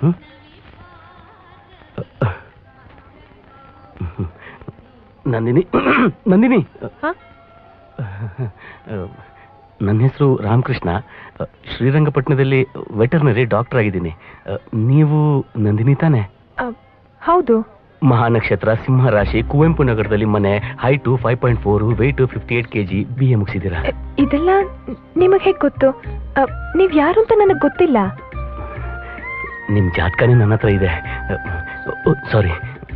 ಹ್ಮ್? ನಂದಿನಿ ನಂದಿನಿ ಹ? ನನ್ನ ಹೆಸರು ರಾಮಕೃಷ್ಣ ಶ್ರೀರಂಗಪಟ್ಟಣದಲ್ಲಿ ವೆಟರ್ನರಿ ಡಾಕ್ಟರ್ ಆಗಿದ್ದೀನಿ ನೀವು ನಂದಿನಿ ತಾನೆ ಅ, ಹೌದು ಮಹಾನಕ್ಷತ್ರ ಸಿಂಹರಾಶಿ ಕುವೆಂಪು ನಗರದಲ್ಲಿ ಮನೆ height five point four weight fifty eight K G B A ಮುಗಿಸಿದ್ದೀರಾ ಅ, ಇದೆಲ್ಲ ನಿಮಗೆ ಹೇಗೆ ಗೊತ್ತು ಅ, ನೀವ್ ಯಾರು ಅಂತ ನನಗೆ ಗೊತ್ತಿಲ್ಲ ನಿಮ್ಮ ಜಾತಕನೇ ನನ್ನ ಹತ್ರ ಇದೆ ಸಾರಿ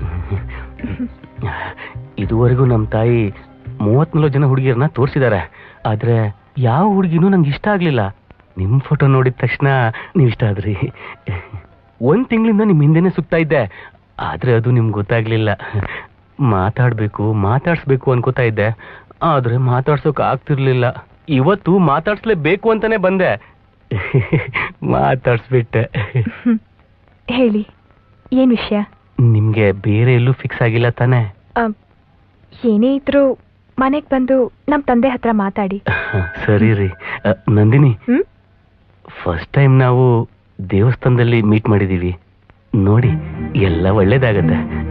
ಇದುವರೆಗೂ ನಮ್ಮ ತಾಯಿ ಮೂವತ್ನಾಲ್ಕು ಜನ ಹುಡುಗಿಯರನ್ನ ತೋರಿಸಿದ್ದಾರೆ ಆದ್ರೆ ಯಾವ ಹುಡುಗಿನೂ ನಂಗೆ ಇಷ್ಟ ಆಗ್ಲಿಲ್ಲ ನಿಮ್ಮ ಫೋಟೋ ನೋಡಿದ ತಕ್ಷಣ ನೀವು ಇಷ್ಟ ಆದ್ರಿ ಒಂದ್ ತಿಂಗಳಿಂದ ನಿಮ್ಮ ಹಿಂದೆನೆ ಸುತ್ತಾ ಇದ್ದೆ ಆದ್ರೆ ಅದು ನಿಮ್ಗೆ ಗೊತ್ತಾಗ್ಲಿಲ್ಲ ಮಾತಾಡ್ಬೇಕು ಮಾತಾಡ್ಸ್ಬೇಕು ಅನ್ಕೋತಾ ಇದ್ದೆ ಆದ್ರೆ ಮಾತಾಡ್ಸೋಕ್ ಆಗ್ತಿರ್ಲಿಲ್ಲ ಇವತ್ತು ಮಾತಾಡ್ಸ್ಲೇಬೇಕು ಅಂತಾನೆ ಬಂದೆ ಮಾತಾಡ್ಸ್ಬಿಟ್ಟೆ ಹ್ಮ್. ಹೇಳಿ ಏನ್ ವಿಷಯ ನಿಮ್ಗೆ ಬೇರೆ ಎಲ್ಲೂ ಫಿಕ್ಸ್ ಆಗಿಲ್ಲ ತಾನೆ ಅ, ಏನೇ ಇದ್ರೂ ಮನೆಗ್ ಬಂದು ನಮ್ ತಂದೆ ಹತ್ರ ಮಾತಾಡಿ ಸರಿ ರೀ ಅ, ನಂದಿನಿ ಹ್ಮ್ ಫಸ್ಟ್ ಟೈಮ್ ನಾವು ದೇವಸ್ಥಾನದಲ್ಲಿ ಮೀಟ್ ಮಾಡಿದೀವಿ ನೋಡಿ ಎಲ್ಲ ಒಳ್ಳೇದಾಗತ್ತೆ